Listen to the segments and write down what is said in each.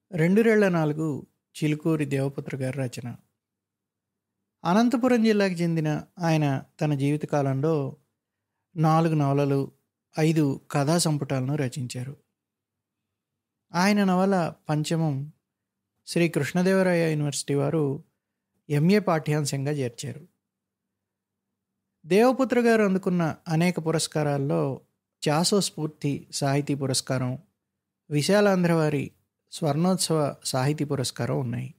రెండు రెళ్ల నాలుగు చిలుకూరి దేవపుత్ర గారి రచన అనంతపురం జిల్లాకు చెందిన ఆయన తన జీవితకాలంలో నాలుగు నవలలు ఐదు కథా సంపుటాలను రచించారు ఆయన నవల పంచమం శ్రీ కృష్ణదేవరాయ యూనివర్సిటీ వారు ఎంఏ పాఠ్యాంశంగా చేర్చారు దేవపుత్ర గారు అందుకున్న అనేక పురస్కారాల్లో చాసో స్ఫూర్తి సాహితీ పురస్కారం విశాలాంధ్ర వారి స్వర్ణోత్సవ సాహితీ పురస్కారం ఉన్నాయి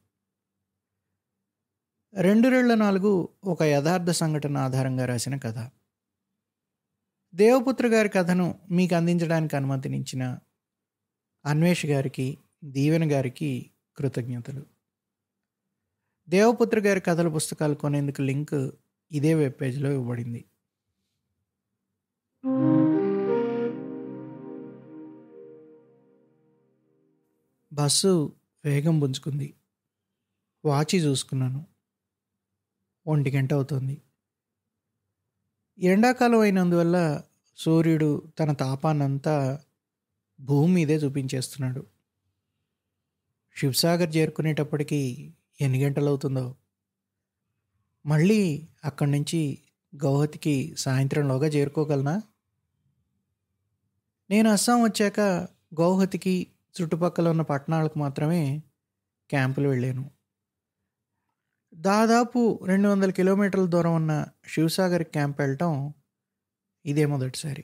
రెండు రెళ్ల నాలుగు ఒక యథార్థ సంఘటన ఆధారంగా రాసిన కథ దేవపుత్ర గారి కథను మీకు అందించడానికి అనుమతినిచ్చిన అన్వేష్ గారికి దీవెన గారికి కృతజ్ఞతలు దేవపుత్ర గారి కథల పుస్తకాలు కొనేందుకు లింక్ ఇదే వెబ్ పేజ్లో ఇవ్వబడింది బస్సు వేగం పుంజుకుంది వాచి చూసుకున్నాను ఒంటి గంట అవుతుంది ఎండాకాలం అయినందువల్ల సూర్యుడు తన తాపాన్నంతా భూమి మీదే చూపించేస్తున్నాడు శివసాగర్ చేరుకునేటప్పటికి ఎన్ని గంటలు అవుతుందో మళ్ళీ అక్కడి నుంచి గౌహతికి సాయంత్రంలోగా చేరుకోగలనా నేను అస్సాం వచ్చాక గౌహతికి చుట్టుపక్కల ఉన్న పట్టణాలకు మాత్రమే క్యాంపులు వెళ్ళాను దాదాపు రెండు వందల కిలోమీటర్ల దూరం ఉన్న శివసాగర్ క్యాంప్ వెళ్ళటం ఇదే మొదటిసారి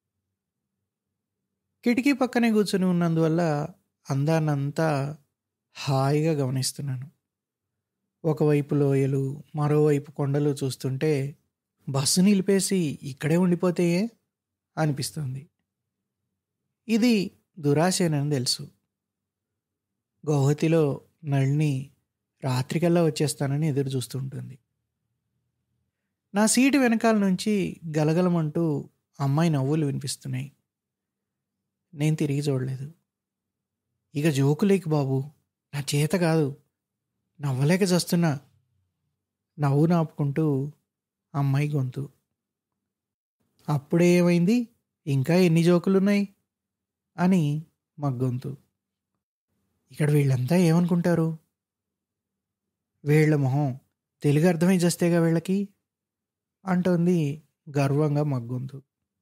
కిటికీ పక్కనే కూర్చుని ఉన్నందువల్ల అందాన్నంతా హాయిగా గమనిస్తున్నాను ఒకవైపు లోయలు మరోవైపు కొండలు చూస్తుంటే బస్సు నిలిపేసి ఇక్కడే ఉండిపోతేయే అనిపిస్తుంది ఇది దురాశేనని తెలుసు గౌహతిలో నళిని రాత్రికల్లా వచ్చేస్తానని ఎదురు చూస్తుంటుంది నా సీటు వెనకాల నుంచి గలగలమంటూ అమ్మాయి నవ్వులు వినిపిస్తున్నాయి నేను తిరిగి చూడలేదు ఇక జోకులేకి బాబు నా చేత కాదు నవ్వలేక చస్తున్నా నవ్వు నాపుకుంటూ అమ్మాయి గొంతు అప్పుడే ఏమైంది ఇంకా ఎన్ని జోకులున్నాయి అని మా గొంతు ఇక్కడ వీళ్ళంతా ఏమనుకుంటారు వీళ్ళ మొహం తెలుగు అర్థమై చేస్తేగా వీళ్ళకి అంటోంది గర్వంగా మగ్గొంతు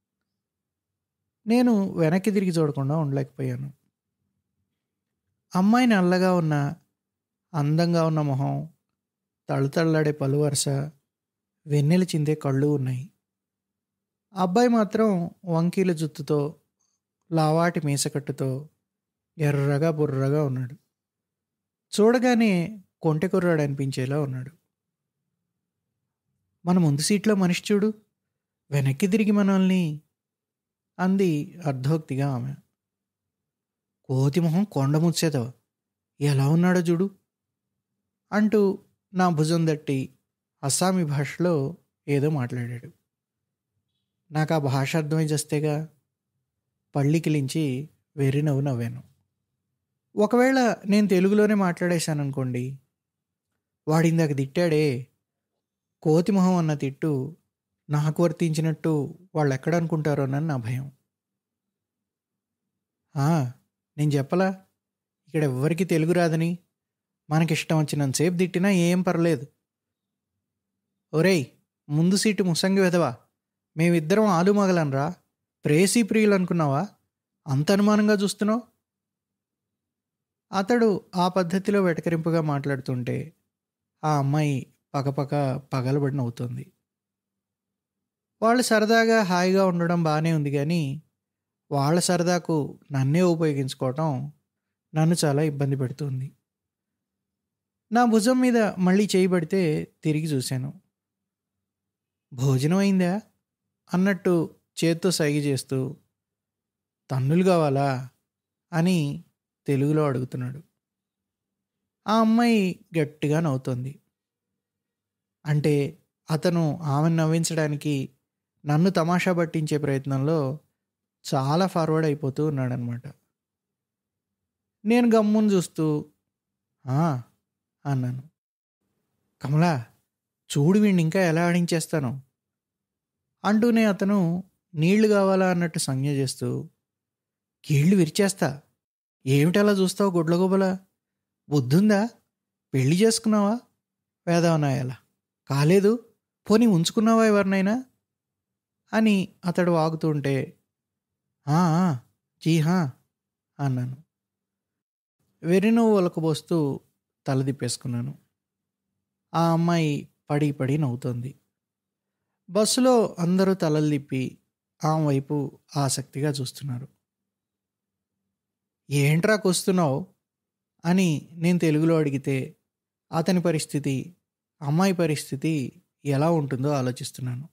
నేను వెనక్కి తిరిగి చూడకుండా ఉండలేకపోయాను అమ్మాయి నల్లగా ఉన్న అందంగా ఉన్న మొహం తళుతళ్ళాడే పలువరుస వెన్నెల చిందే కళ్ళు ఉన్నాయి అబ్బాయి మాత్రం వంకీల జుత్తుతో లావాటి మీసకట్టుతో ఎర్రగా బుర్రగా ఉన్నాడు చూడగానే కొంటె కుర్రాడు అనిపించేలా ఉన్నాడు మన ముందు సీట్లో మనిషి చూడు వెనక్కి తిరిగి మనల్ని అంది అర్ధోక్తిగా ఆమె కోతి మొహం కొండ ముచ్చేదవ ఎలా ఉన్నాడో చూడు అంటూ నా భుజం తట్టి అస్సామీ భాషలో ఏదో మాట్లాడాడు నాకు ఆ భాష అర్థమై చేస్తేగా పళ్ళికిలించి వెర్రి నవ్వు నవ్వాను ఒకవేళ నేను తెలుగులోనే మాట్లాడేశాను అనుకోండి వాడిందాక తిట్టాడే కోతి మొహం అన్న తిట్టు నాకు వర్తించినట్టు వాళ్ళు ఎక్కడ అనుకుంటారోనని నా భయం నేను చెప్పలా ఇక్కడ ఎవ్వరికి తెలుగు రాదని మనకిష్టం వచ్చినంతసేపు తిట్టినా ఏం పర్లేదు ఒరేయ్ ముందు సీటు ముసంగి వెదవా మేమిద్దరం ఆలు మగలనరా ప్రేసీ ప్రియులు అనుకున్నావా అంత అనుమానంగా చూస్తున్నావు అతడు ఆ పద్ధతిలో వెటకరింపుగా మాట్లాడుతుంటే ఆ అమ్మాయి పకపక పగలబడి నవ్వుతుంది వాళ్ళు సరదాగా హాయిగా ఉండడం బాగానే ఉంది కానీ వాళ్ళ సరదాకు నన్నే ఉపయోగించుకోవటం నన్ను చాలా ఇబ్బంది పెడుతుంది నా భుజం మీద మళ్ళీ చేయబడితే తిరిగి చూశాను భోజనం అయిందా అన్నట్టు చేత్తో సైగ చేస్తూ తన్నులు కావాలా అని తెలుగులో అడుగుతున్నాడు ఆ అమ్మాయి గట్టిగా నవ్వుతోంది అంటే అతను ఆమెను నవ్వించడానికి నన్ను తమాషా పట్టించే ప్రయత్నంలో చాలా ఫార్వర్డ్ అయిపోతూ ఉన్నాడనమాట నేను గమ్మును చూస్తూ అన్నాను కమలా చూడు వీడిని ఇంకా ఎలా ఆడించేస్తాను అంటూనే అతను నీళ్లు కావాలా అన్నట్టు సంజ్ఞ చేస్తూ కీళ్ళు విరిచేస్తా ఏమిటి అలా చూస్తావు గుడ్లగోబలా బుద్ధుందా పెళ్లి చేసుకున్నావా వేదవనాయాల కాలేదు పోనీ ఉంచుకున్నావా ఎవరినైనా అని అతడు వాగుతుంటే "ఆ, ఆ, జీ హా అన్నాను వెర్రినవ్వు ఒలకబోస్తూ తల తిప్పేసుకున్నాను ఆ అమ్మాయి పడి పడి నవ్వుతోంది బస్సులో అందరూ తలలు తిప్పి ఆమె వైపు ఆసక్తిగా చూస్తున్నారు ఏంట్రా కొస్తున్నావు అని నేను తెలుగులో అడిగితే అతని పరిస్థితి అమ్మాయి పరిస్థితి ఎలా ఉంటుందో ఆలోచిస్తున్నాను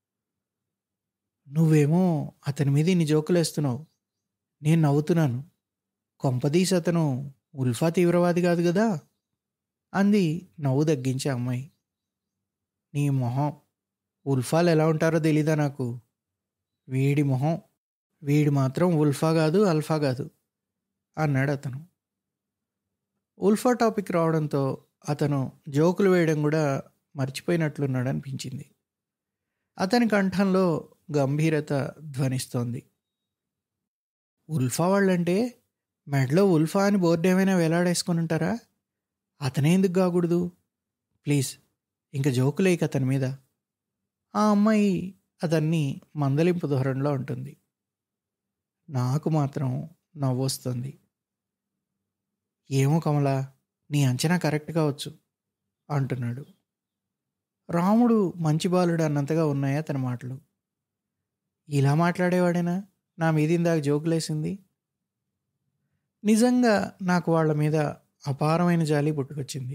నువ్వేమో అతని మీద ఇన్ని జోకులు వేస్తున్నావు నేను నవ్వుతున్నాను కొంపదీసి అతను ఉల్ఫా తీవ్రవాది కాదు కదా అంది నవ్వు తగ్గించే అమ్మాయి నీ మొహం ఉల్ఫాలు ఎలా ఉంటారో తెలీదా నాకు వీడి మొహం వీడి మాత్రం ఉల్ఫా కాదు అల్ఫా కాదు అన్నాడు అతను ఉల్ఫా టాపిక్ రావడంతో అతను జోకులు వేయడం కూడా మర్చిపోయినట్లున్నాడు అనిపించింది అతని కంఠంలో గంభీరత ధ్వనిస్తోంది ఉల్ఫా వాళ్ళంటే మెడలో ఉల్ఫా అని బోర్డు ఏమైనా వేలాడేసుకొని ఉంటారా అతనే ఎందుకు కాకూడదు ప్లీజ్ ఇంక జోకులేక అతని మీద ఆ అమ్మాయి అతన్ని మందలింపు ధోరణిలో ఉంటుంది నాకు మాత్రం నవ్వొస్తుంది ఏమో కమలా నీ అంచనా కరెక్ట్ కావచ్చు అంటున్నాడు రాముడు మంచి బాలుడు అన్నంతగా ఉన్నాయా తన మాటలు ఇలా మాట్లాడేవాడేనా నా మీద ఇందాక జోకులేసింది నిజంగా నాకు వాళ్ళ మీద అపారమైన జాలి పుట్టుకొచ్చింది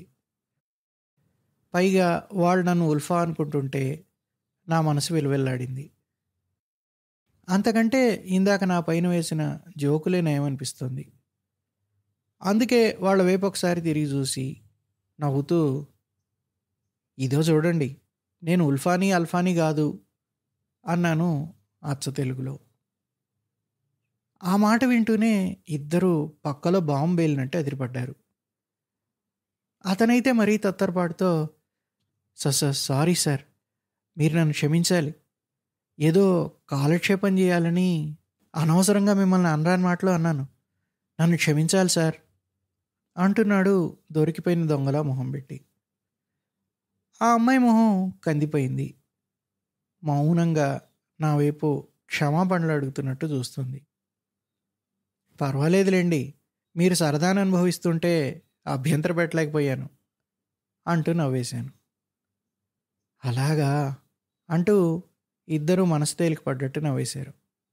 పైగా వాళ్ళు నన్ను ఉల్ఫా అనుకుంటుంటే నా మనసు వెలువెల్లాడింది అంతకంటే ఇందాక నా పైన వేసిన జోకులే నయమనిపిస్తుంది అందుకే వాళ్ళ వైపు ఒకసారి తిరిగి చూసి నవ్వుతూ ఇదో చూడండి నేను ఉల్ఫానీ అల్ఫానీ కాదు అన్నాను అచ్చ తెలుగులో ఆ మాట వింటూనే ఇద్దరు పక్కలో బాంబు పేలినట్టు ఎదిరిపడ్డారు అతనైతే మరీ తత్తరపాటుతో సార్ సార్ సారీ సార్ మీరు నన్ను క్షమించాలి ఏదో కాలక్షేపం చేయాలని అనవసరంగా మిమ్మల్ని అనరాని మాటలో అన్నాను నన్ను క్షమించాలి సార్ అంటున్నాడు దొరికిపోయిన దొంగలా మొహం పెట్టి ఆ అమ్మాయి మొహం కందిపోయింది మౌనంగా నా వైపు క్షమాపణలు అడుగుతున్నట్టు చూస్తుంది పర్వాలేదులేండి మీరు సరదాను అనుభవిస్తుంటే అభ్యంతర పెట్టలేకపోయాను అంటూ నవ్వేశాను అలాగా అంటూ ఇద్దరూ మనసు తేలిక పడ్డట్టు నవ్వేశారు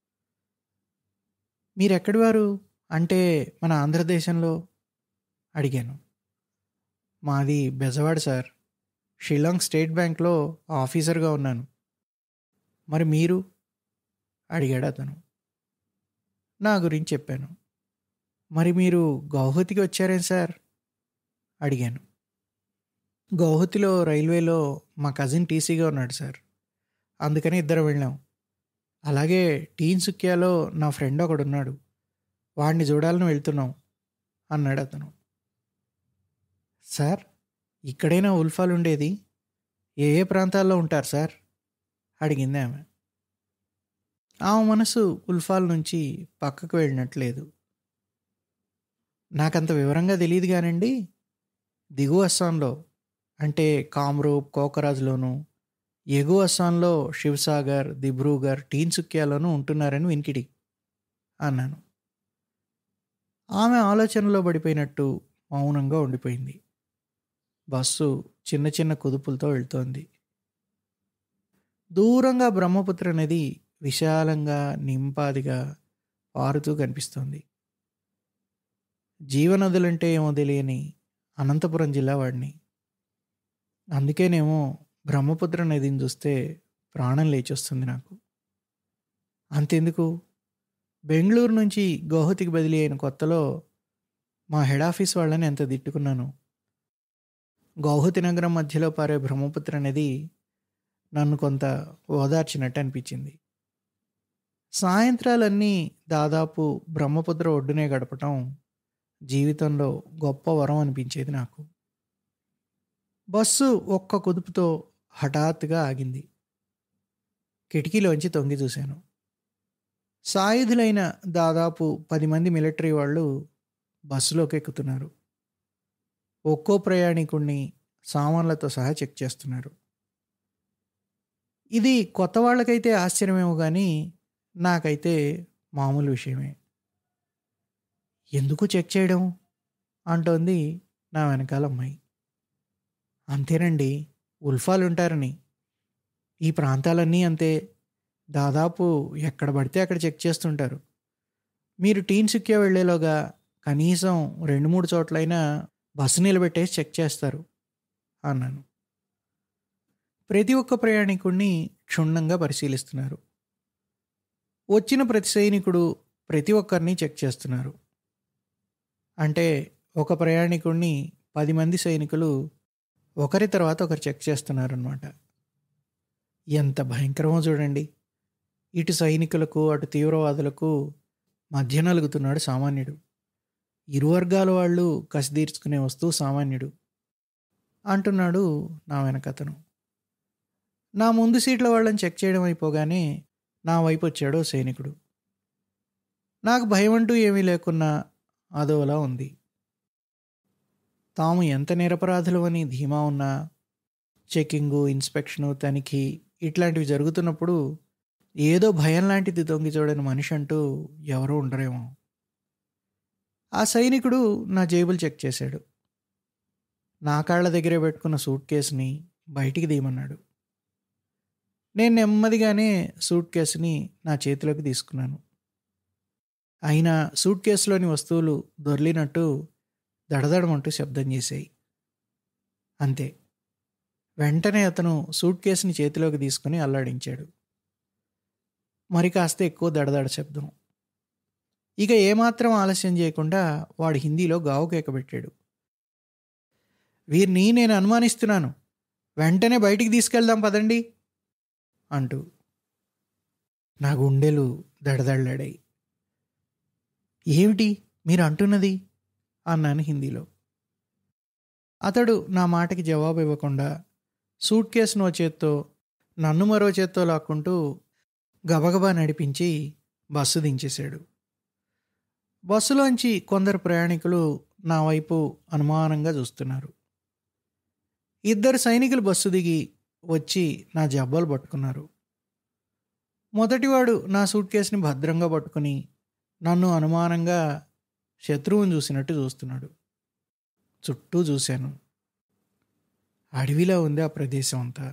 మీరెక్కడి వారు అంటే మన ఆంధ్రదేశంలో అడిగాను మాది బెజవాడ సార్ షిల్లాంగ్ స్టేట్ బ్యాంక్లో ఆఫీసర్గా ఉన్నాను మరి మీరు అడిగాడు అతను నా గురించి చెప్పాను మరి మీరు గౌహతికి వచ్చారేం సార్ అడిగాను గౌహతిలో రైల్వేలో మా కజిన్ టీసీగా ఉన్నాడు సార్ అందుకని ఇద్దరం వెళ్ళాం అలాగే టీన్ సుక్యాలో నా ఫ్రెండ్ ఒకడు ఉన్నాడు వాడిని చూడాలని వెళ్తున్నాం అన్నాడు అతను సార్ ఇక్కడైనా ఉల్ఫాలు ఉండేది ఏ ఏ ప్రాంతాల్లో ఉంటారు సార్ అడిగింది ఆమె ఆమె మనసు ఉల్ఫాల్ నుంచి పక్కకు వెళ్ళినట్లేదు నాకంత వివరంగా తెలియదు కానండి దిగువ అస్సాంలో అంటే కామ్రూప్ కోకరాజ్లోను ఎగువ అస్సాంలో శివసాగర్ దిబ్రూగర్ టీన్సుక్యాలోనూ ఉంటున్నారని వినికిడి అన్నాను ఆమె ఆలోచనలో పడిపోయినట్టు మౌనంగా ఉండిపోయింది బస్సు చిన్న చిన్న కుదుపులతో వెళ్తోంది దూరంగా బ్రహ్మపుత్ర నది విశాలంగా నింపాదిగా పారుతూ కనిపిస్తోంది జీవనదులంటే ఏమో తెలియని అనంతపురం జిల్లా వాడిని అందుకేనేమో బ్రహ్మపుత్ర నదిని చూస్తే ప్రాణం లేచొస్తుంది నాకు అంతెందుకు బెంగళూరు నుంచి గౌహతికి బదిలీ అయిన కొత్తలో మా హెడ్ ఆఫీస్ వాళ్ళని ఎంత తిట్టుకున్నాను గౌహతి నగరం మధ్యలో పారే బ్రహ్మపుత్ర నది నన్ను కొంత ఓదార్చినట్టు అనిపించింది సాయంత్రాలన్నీ దాదాపు బ్రహ్మపుత్ర ఒడ్డునే గడపటం జీవితంలో గొప్ప వరం అనిపించేది నాకు బస్సు ఒక్క కుదుపుతో హఠాత్తుగా ఆగింది కిటికీలోంచి తొంగి చూశాను సాయుధులైన దాదాపు పది మంది మిలిటరీ వాళ్ళు బస్సులోకి ఎక్కుతున్నారు ఒక్కో ప్రయాణికుడిని సామాన్లతో సహా చెక్ చేస్తున్నారు ఇది కొత్త వాళ్ళకైతే ఆశ్చర్యమేమో కానీ నాకైతే మామూలు విషయమే ఎందుకు చెక్ చేయడం అంటోంది నా వెనకాల అమ్మాయి అంతేనండి ఉల్ఫాలు ఉంటారని ఈ ప్రాంతాలన్నీ అంతే దాదాపు ఎక్కడ పడితే అక్కడ చెక్ చేస్తుంటారు మీరు టీన్ సిక్కే వెళ్ళేలోగా కనీసం రెండు మూడు చోట్లైనా బస్సు నిలబెట్టేసి చెక్ చేస్తారు అన్నాను ప్రతి ఒక్క ప్రయాణికుడిని క్షుణ్ణంగా పరిశీలిస్తున్నారు వచ్చిన ప్రతి సైనికుడు ప్రతి ఒక్కరిని చెక్ చేస్తున్నారు అంటే ఒక ప్రయాణికుడిని పది మంది సైనికులు ఒకరి తర్వాత ఒకరు చెక్ చేస్తున్నారనమాట ఎంత భయంకరమో చూడండి ఇటు సైనికులకు అటు తీవ్రవాదులకు మధ్య నలుగుతున్నాడు సామాన్యుడు ఇరు వర్గాల వాళ్ళు కసి తీర్చుకునే వస్తువు సామాన్యుడు అంటున్నాడు నా వెనకతను నా ముందు సీట్ల వాళ్ళని చెక్ చేయడం అయిపోగానే నా వైపు వచ్చాడు ఓ సైనికుడు నాకు భయం అంటూ ఏమీ లేకున్నా అదోలా ఉంది తాము ఎంత నిరపరాధులు అని ధీమా ఉన్నా చెకింగు ఇన్స్పెక్షను తనిఖీ ఇట్లాంటివి జరుగుతున్నప్పుడు ఏదో భయం లాంటిది దొంగి చూడని మనిషి అంటూ ఎవరూ ఉండరేమో ఆ సైనికుడు నా జేబులు చెక్ చేశాడు నా కాళ్ళ దగ్గరే పెట్టుకున్న సూట్ కేసుని బయటికి తీయమన్నాడు నేను నెమ్మదిగానే సూట్ కేసుని నా చేతిలోకి తీసుకున్నాను అయినా సూట్ కేసులోని వస్తువులు దొర్లినట్టు దడదడమంటూ శబ్దం చేశాయి అంతే వెంటనే అతను సూట్ కేసుని చేతిలోకి తీసుకుని అల్లాడించాడు మరి కాస్త ఎక్కువ దడదడ శబ్దం ఇక ఏమాత్రం ఆలస్యం చేయకుండా వాడు హిందీలో గావు కేక పెట్టాడు వీరిని నేను అనుమానిస్తున్నాను వెంటనే బయటికి తీసుకెళ్దాం పదండి అంటూ నా గుండెలు దడదళ్ళాడాయి ఏమిటి మీరు అంటున్నది అన్నాను హిందీలో అతడు నా మాటకి జవాబు ఇవ్వకుండా సూట్ కేసును ఓ చేత్తో నన్ను మరో చేత్తో లాక్కుంటూ గబగబా నడిపించి బస్సు దించేశాడు బస్సులోంచి కొందరు ప్రయాణికులు నా వైపు అనుమానంగా చూస్తున్నారు ఇద్దరు సైనికులు బస్సు దిగి వచ్చి నా జబ్బాలు పట్టుకున్నారు మొదటివాడు నా సూట్ కేసుని భద్రంగా పట్టుకుని నన్ను అనుమానంగా శత్రువుని చూసినట్టు చూస్తున్నాడు చుట్టూ చూశాను అడవిలో ఉంది ఆ ప్రదేశం అంతా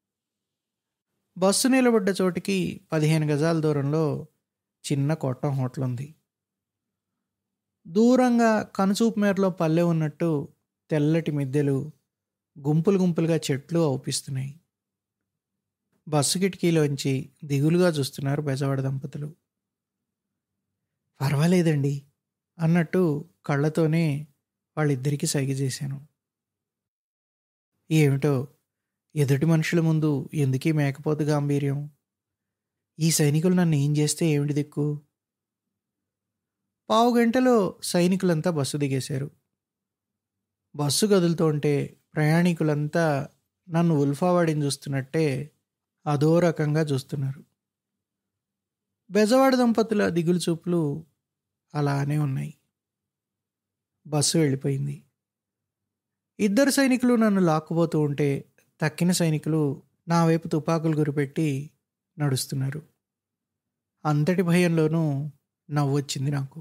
బస్సు నిలబడ్డ చోటికి పదిహేను గజాల దూరంలో చిన్న కొట్టం హోటల్ ఉంది దూరంగా కనుచూపు మేరలో పల్లె ఉన్నట్టు తెల్లటి మిద్దెలు గుంపులు గుంపులుగా చెట్లు అవుపిస్తున్నాయి బస్సు కిటికీలోంచి దిగులుగా చూస్తున్నారు బెజవాడ దంపతులు పర్వాలేదండి అన్నట్టు కళ్ళతోనే వాళ్ళిద్దరికీ సైగ చేశాను ఏమిటో ఎదుటి మనుషుల ముందు ఎందుకీ మేకపోతు గాంభీర్యం ఈ సైనికులు నన్ను ఏం చేస్తే ఏమిటి దిక్కు పావు గంటలో సైనికులంతా బస్సు దిగేశారు బస్సు కదులుతుంటే ప్రయాణికులంతా నన్ను ఉల్ఫావాడిని చూస్తున్నట్టే అదో రకంగా చూస్తున్నారు బెజవాడ దంపతుల దిగులు చూపులు అలానే ఉన్నాయి బస్సు వెళ్ళిపోయింది ఇద్దరు సైనికులు నన్ను లాక్కుపోతూ ఉంటే తక్కిన సైనికులు నా వైపు తుపాకులు గురిపెట్టి నడుస్తున్నారు అంతటి భయంలోనూ నవ్వొచ్చింది నాకు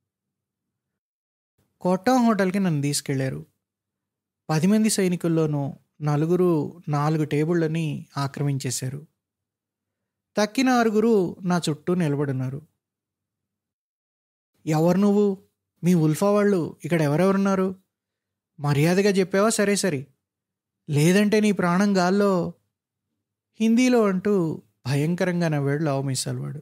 కోటా హోటల్కి నన్ను తీసుకెళ్లారు పది మంది సైనికుల్లోనూ నలుగురు నాలుగు టేబుళ్ళని ఆక్రమించేశారు తక్కిన ఆరుగురు నా చుట్టూ నిలబడున్నారు ఎవరు నువ్వు మీ ఉల్ఫా వాళ్ళు ఇక్కడ ఎవరెవరున్నారు మర్యాదగా చెప్పావా సరే సరే లేదంటే నీ ప్రాణం గాల్లో హిందీలో అంటూ భయంకరంగా నవ్వాడు లావు మీసాలు వాడు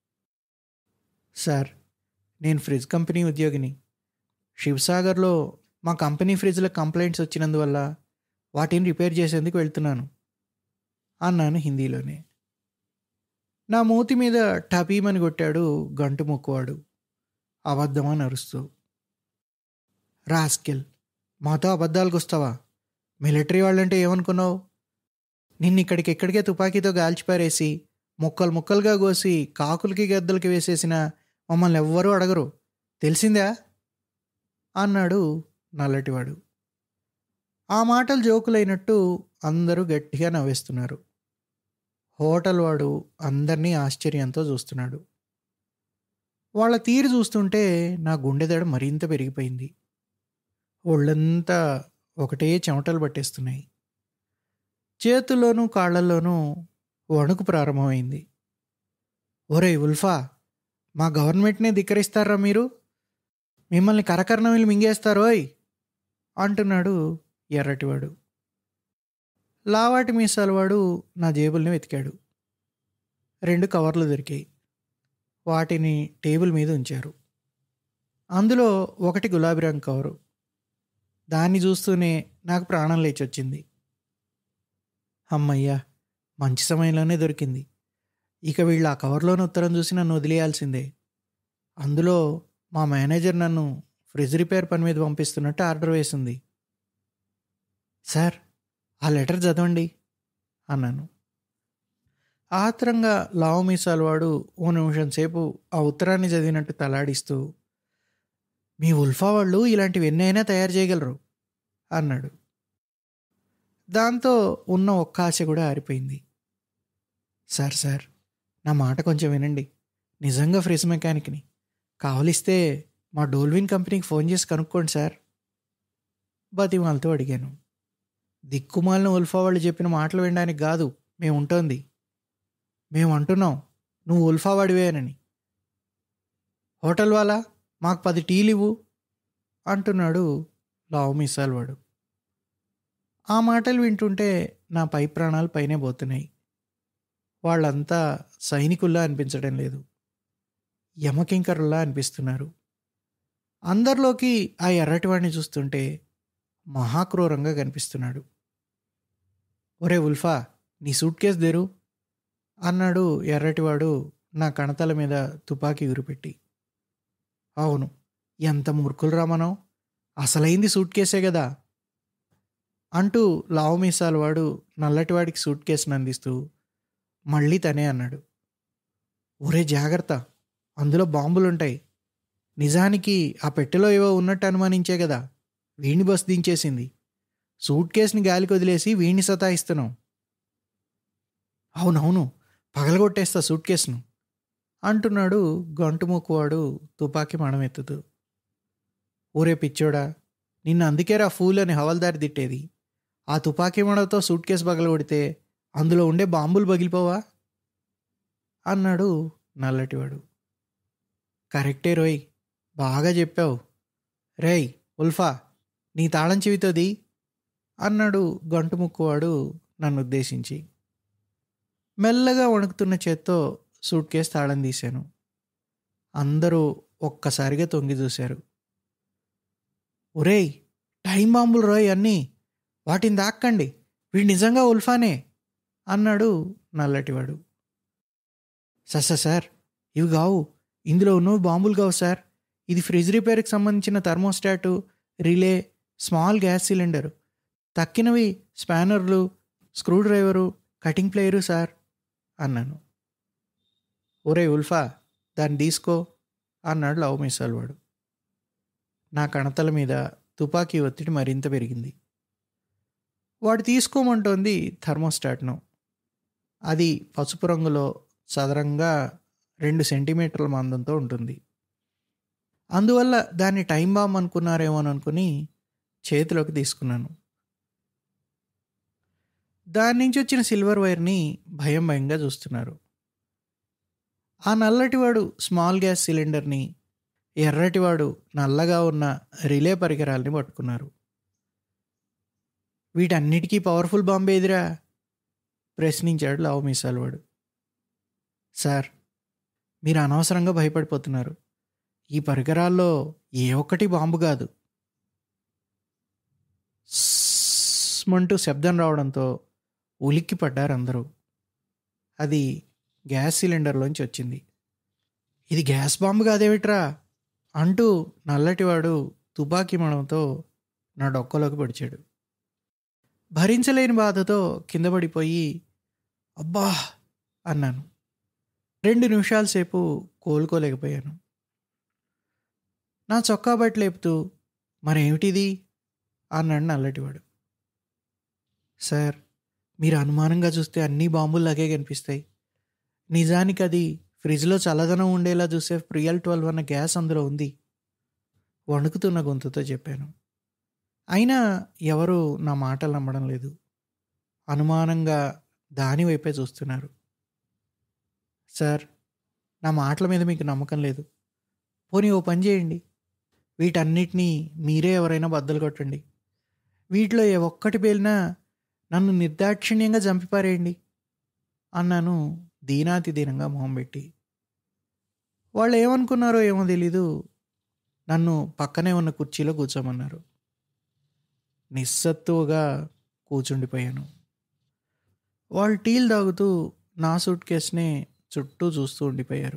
సార్ నేను ఫ్రిడ్జ్ కంపెనీ ఉద్యోగిని శివసాగర్లో మా కంపెనీ ఫ్రిడ్జ్లో కంప్లైంట్స్ వచ్చినందువల్ల వాటిని రిపేర్ చేసేందుకు వెళ్తున్నాను అన్నాను హిందీలోనే నా మూతి మీద టపీమని కొట్టాడు గంటు ముక్కువాడు అబద్ధమని అరుస్తూ రాస్కెల్ మాతో అబద్ధాలకు వస్తావా మిలిటరీ వాళ్ళంటే ఏమనుకున్నావు నిన్ను ఇక్కడికి ఎక్కడికే తుపాకీతో గాల్చిపారేసి ముక్కలు ముక్కలుగా కోసి కాకులకి గద్దలకి వేసేసిన మమ్మల్ని ఎవ్వరూ అడగరు తెలిసిందా అన్నాడు నల్లటివాడు ఆ మాటలు జోకులైనట్టు అందరూ గట్టిగా నవ్వేస్తున్నారు హోటల్ వాడు అందరినీ ఆశ్చర్యంతో చూస్తున్నాడు వాళ్ళ తీరు చూస్తుంటే నా గుండె దడ మరింత పెరిగిపోయింది ఒళ్ళంతా ఒకటే చెమటలు పట్టేస్తున్నాయి చేతుల్లోనూ కాళ్ళల్లోనూ వణుకు ప్రారంభమైంది ఒరే ఉల్ఫా మా గవర్నమెంట్నే ధిక్కరిస్తారా మీరు మిమ్మల్ని కరకర్ణమిలు మింగేస్తారోయ్ అంటున్నాడు ఎర్రటివాడు లావాటి మీసాలవాడు నా జేబుల్ని వెతికాడు రెండు కవర్లు దొరికాయి వాటిని టేబుల్ మీద ఉంచారు అందులో ఒకటి గులాబీ రంగు కవరు దాన్ని చూస్తూనే నాకు ప్రాణం లేచొచ్చింది అమ్మయ్యా మంచి సమయంలోనే దొరికింది ఇక వీళ్ళు ఆ కవర్లోని ఉత్తరం చూసి నన్ను వదిలేయాల్సిందే అందులో మా మేనేజర్ నన్ను ఫ్రిడ్జ్ రిపేర్ పని మీద పంపిస్తున్నట్టు ఆర్డర్ వేసింది సార్ ఆ లెటర్ చదవండి అన్నాను ఆత్రంగా లావు మీసాలు వాడు ఓ నిమిషం సేపు ఆ ఉత్తరాన్ని చదివినట్టు తలాడిస్తూ మీ ఉల్ఫా వాళ్ళు ఇలాంటివి ఎన్నైనా తయారు చేయగలరు అన్నాడు దాంతో ఉన్న ఒక్క ఆశ కూడా ఆరిపోయింది సార్ సార్ నా మాట కొంచెం వినండి నిజంగా ఫ్రిజ్ మెకానిక్ని కావలిస్తే మా డోల్విన్ కంపెనీకి ఫోన్ చేసి కనుక్కోండి సార్ బతిమాలతో అడిగాను దిక్కుమాలిన ఉల్ఫా వాళ్ళు చెప్పిన మాటలు వినడానికి కాదు మేము ఉంటుంది మేము అంటున్నాం నువ్వు ఉల్ఫా వాడివేనని హోటల్ వాళ్ళ మాకు పది టీలు ఇవ్వు అంటున్నాడు లావు మిసాల్ వాడు ఆ మాటలు వింటుంటే నా పై ప్రాణాలు పైనే పోతున్నాయి వాళ్ళంతా సైనికుల్లా అనిపించడం లేదు యమకింకరుల్లా అనిపిస్తున్నారు అందరిలోకి ఆ ఎర్రటివాడిని చూస్తుంటే మహాక్రూరంగా కనిపిస్తున్నాడు ఒరే ఉల్ఫా నీ సూట్ కేసు దేరు అన్నాడు ఎర్రటివాడు నా కణతల మీద తుపాకీ ఉరిపెట్టి అవును ఎంత మూర్ఖులరా మనం అసలైంది సూట్ కేసే కదా అంటూ లావు మీసాల వాడు నల్లటివాడికి సూట్ కేసును అందిస్తూ మళ్ళీ తనే అన్నాడు ఒరే జాగ్రత్త అందులో బాంబులుంటాయి నిజానికి ఆ పెట్టెలో ఏవో ఉన్నట్టు అనుమానించే కదా వీణ్ణి బస్ దించేసింది సూట్ కేసుని గాలికి వదిలేసి వీణ్ణి సతాయిస్తున్నాం అవునవును పగలగొట్టేస్తా సూట్ కేసును అంటున్నాడు గంటుముక్కువాడు తుపాకీ మణమెత్తుతూ ఊరే పిచ్చోడా నిన్ను అందుకేరా ఫూల్ అని హవల్దారి తిట్టేది ఆ తుపాకీ మణతో సూట్ కేసు పగలగొడితే అందులో ఉండే బాంబులు పగిలిపోవా అన్నాడు నల్లటివాడు కరెక్టే రోయ్ బాగా చెప్పావు రేయ్ ఉల్ఫా నీ తాళం చెవితోది అన్నాడు గంటుముక్కువాడు నన్ను ఉద్దేశించి మెల్లగా వణుకుతున్న చేత్తో సూట్ కేసు తాళం తీశాను అందరూ ఒక్కసారిగా తొంగి చూశారు ఒరేయ్ టైం బాంబులు రోయ్ అన్నీ వాటిని దాక్కండి వీడు నిజంగా ఉల్ఫానే అన్నాడు నల్లటివాడు సస్స సార్ ఇవి కావు ఇందులో ఉన్నవి బాంబులు కావు సార్ ఇది ఫ్రిడ్జ్ రిపేర్కి సంబంధించిన thermostat relay small gas cylinder తక్కినవి స్పానర్లు screwdriver cutting plier sir అన్నాను ఒరే ఉల్ఫా దాన్ని తీసుకో అన్నాడు లవ్ మిస్సాల్ వాడు నా కణతల మీద తుపాకీ ఒత్తిడి మరింత పెరిగింది వాడు తీసుకోమంటోంది థర్మోస్టాట్ను అది పసుపు రంగులో సదరంగా రెండు సెంటీమీటర్ల మందంతో ఉంటుంది అందువల్ల దాన్ని టైం బాంబ్ అనుకున్నారేమో అని అనుకుని చేతిలోకి తీసుకున్నాను దాని నుంచి వచ్చిన సిల్వర్ వైర్ని భయం భయంగా చూస్తున్నారు ఆ నల్లటివాడు స్మాల్ గ్యాస్ సిలిండర్ని ఎర్రటివాడు నల్లగా ఉన్న రిలే పరికరాల్ని పట్టుకున్నారు వీటన్నిటికీ పవర్ఫుల్ బాంబు ఏదిరా ప్రశ్నించాడు లావు మీసాలవాడు సార్ మీరు అనవసరంగా భయపడిపోతున్నారు ఈ పరికరాల్లో ఏ ఒక్కటి బాంబు కాదు స్మంటూ శబ్దం రావడంతో ఉలిక్కి పడ్డారు అందరూ అది గ్యాస్ సిలిండర్లోంచి వచ్చింది ఇది గ్యాస్ బాంబు కాదేమిట్రా అంటూ నల్లటివాడు తుపాకీ మణంతో నా డొక్కలోకి పడిచాడు భరించలేని బాధతో కింద పడిపోయి అబ్బా అన్నాను రెండు నిమిషాల సేపు కోలుకోలేకపోయాను నా చొక్కా బట్టి లేపుతూ మరేమిటిది అన్నాడు నల్లటివాడు సార్ మీరు అనుమానంగా చూస్తే అన్ని బాంబుల్లాగే కనిపిస్తాయి నిజానికి అది ఫ్రిడ్జ్లో చల్లదనం ఉండేలా చూసే ప్రియల్ ట్వెల్వ్ అన్న గ్యాస్ అందులో ఉంది వణుకుతున్న గొంతుతో చెప్పాను అయినా ఎవరు నా మాటలు నమ్మడం లేదు అనుమానంగా దాని వైపే చూస్తున్నారు సార్ నా మాటల మీద మీకు నమ్మకం లేదు పోనీ ఓ పని చేయండి వీటన్నిటినీ మీరే ఎవరైనా బద్దలు కొట్టండి వీటిలో ఏ ఒక్కటి పేలినా నన్ను నిర్దాక్షిణ్యంగా చంపిపారేయండి అన్నాను దీనాతి దీనంగా మొహం పెట్టి వాళ్ళు ఏమనుకున్నారో ఏమో తెలీదు నన్ను పక్కనే ఉన్న కుర్చీలో కూర్చోమన్నారు నిస్సత్తువుగా కూర్చుండిపోయాను వాళ్ళు టీలు తాగుతూ నా సూట్ కేసునే చుట్టూ చూస్తూ ఉండిపోయారు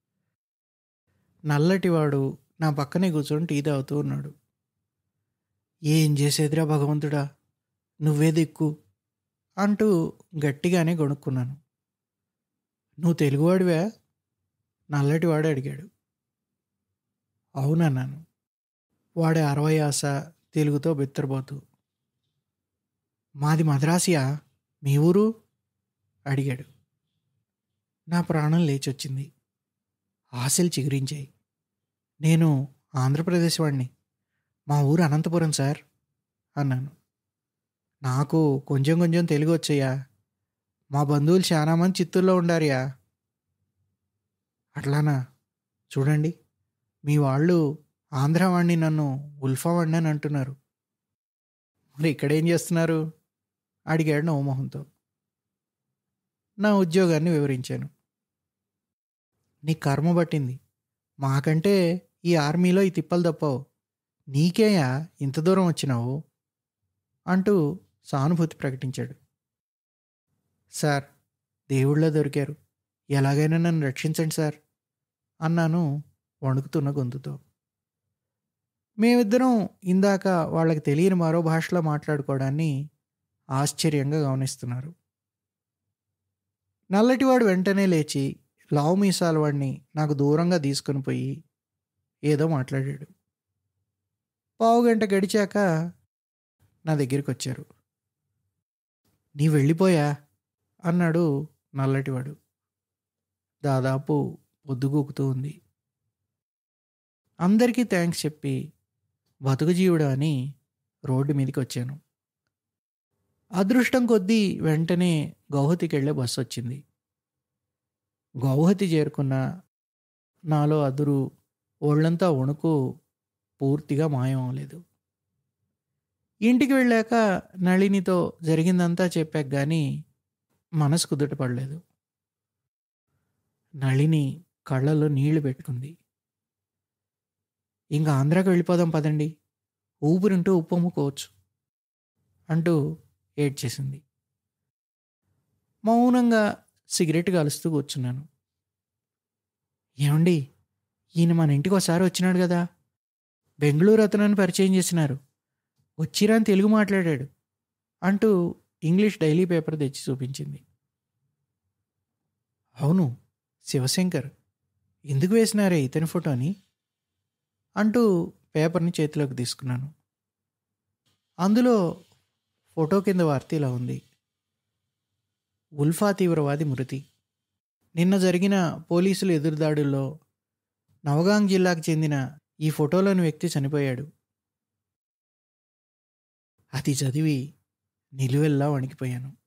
నల్లటివాడు నా పక్కనే కూర్చొని టీ తాగుతూ ఉన్నాడు ఏం చేసేదిరా భగవంతుడా నువ్వే దిక్కు అంటూ గట్టిగానే గొనుక్కున్నాను నువ్వు తెలుగువాడివా నల్లటివాడు అడిగాడు అవునన్నాను వాడి అరవై ఆశ తెలుగుతో బెత్తరబోతూ మాది మద్రాసియా మీ ఊరు అడిగాడు నా ప్రాణం లేచొచ్చింది ఆశలు చిగురించాయి నేను ఆంధ్రప్రదేశ్ వాడిని మా ఊరు అనంతపురం సార్ అన్నాను నాకు కొంచెం కొంచెం తెలుగు వచ్చయ్యా మా బంధువులు చాలా మంది చిత్తూరులో ఉండారియా అట్లానా చూడండి మీ వాళ్ళు ఆంధ్ర వాడిని నన్ను ఉల్ఫా వాడిని అని అంటున్నారు మరి ఇక్కడేం చేస్తున్నారు అడిగాడు నవమోహన్తో నా ఉద్యోగాన్ని వివరించాను నీ కర్మ పట్టింది మాకంటే ఈ ఆర్మీలో ఈ తిప్పలు తప్పవు నీకేయా ఇంత దూరం వచ్చినావు అంటూ సానుభూతి ప్రకటించాడు సార్ దేవుళ్ళ దొరికారు ఎలాగైనా నన్ను రక్షించండి సార్ అన్నాను వణుకుతున్న గొంతుతో మేమిద్దరం ఇందాక వాళ్ళకి తెలియని మరో భాషలో మాట్లాడుకోవడాన్ని ఆశ్చర్యంగా గమనిస్తున్నారు నల్లటివాడు వెంటనే లేచి లావు మీసాల వాడిని నాకు దూరంగా తీసుకుని పోయి ఏదో మాట్లాడాడు పావు గంట గడిచాక నా దగ్గరికి వచ్చారు నీ వెళ్ళిపోయా అన్నాడు నల్లటివాడు దాదాపు పొద్దుగూకుతూ ఉంది అందరికీ థ్యాంక్స్ చెప్పి బతుకుజీవుడు అని రోడ్డు మీదకి వచ్చాను అదృష్టం కొద్దీ వెంటనే గౌహతికి వెళ్ళే బస్సు వచ్చింది గౌహతి చేరుకున్న నాలో అదురు ఒళ్ళంతా వణుకు పూర్తిగా మాయం అవ్వలేదు ఇంటికి వెళ్ళాక నళినితో జరిగిందంతా చెప్పాక కానీ మనసు కుదుటపడలేదు నళిని కళ్ళలో నీళ్లు పెట్టుకుంది ఇంకా ఆంధ్రాకి వెళ్ళిపోదాం పదండి ఊపిరింటూ ఉప్పమ్ముకోవచ్చు అంటూ ఏడ్చేసింది మౌనంగా సిగరెట్ కాలుస్తూ కూర్చున్నాను ఏమండి ఈయన మన ఇంటికి ఒకసారి వచ్చినాడు కదా బెంగళూరు అతనని పరిచయం చేసినారు వచ్చిరా అని తెలుగు మాట్లాడాడు అంటూ ఇంగ్లీష్ డైలీ పేపర్ తెచ్చి చూపించింది అవును శివశంకర్ ఎందుకు వేసినారే ఇతని ఫోటోని అంటూ పేపర్ని చేతిలోకి తీసుకున్నాను అందులో ఫోటో కింద వార్త ఇలా ఉంది ఉల్ఫా తీవ్రవాది మృతి నిన్న జరిగిన పోలీసుల ఎదురుదాడుల్లో నవగాంగ్ జిల్లాకు చెందిన ఈ ఫోటోలోని వ్యక్తి చనిపోయాడు అది చదివి నిలువెల్లా వణికిపోయాను